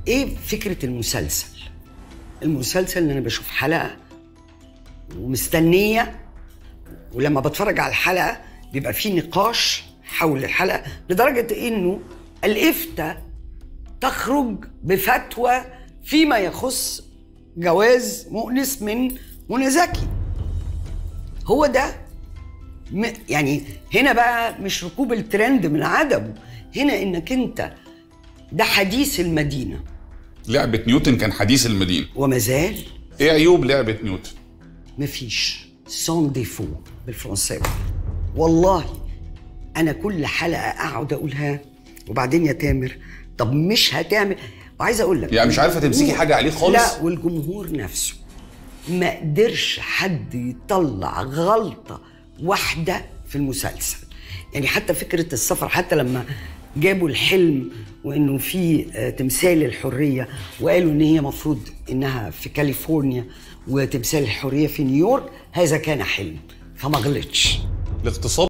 ايه فكره المسلسل المسلسل ان انا بشوف حلقه ومستنيه ولما بتفرج على الحلقه بيبقى في نقاش حول الحلقه لدرجه انه الافتاء تخرج بفتوى فيما يخص جواز مؤنس من منى زكي هو ده م- يعني هنا بقى مش ركوب الترند من عدمه هنا انك انت ده حديث المدينه لعبه نيوتن كان حديث المدينه وما زال ايه عيوب لعبه نيوتن مفيش سون ديفو بالفرنساوي والله انا كل حلقه اقعد اقولها وبعدين يا تامر طب مش هتعمل وعايز اقول لك يعني مش عارفة تمسكي حاجة عليه خالص؟ لا والجمهور نفسه ما قدرش حد يطلع غلطه واحده في المسلسل يعني حتى فكره السفر حتى لما جابوا الحلم وانه في آه، تمثال الحريه وقالوا ان هي مفروض انها في كاليفورنيا وتمثال الحريه في نيويورك هذا كان حلم فما غلطش الاغتصاب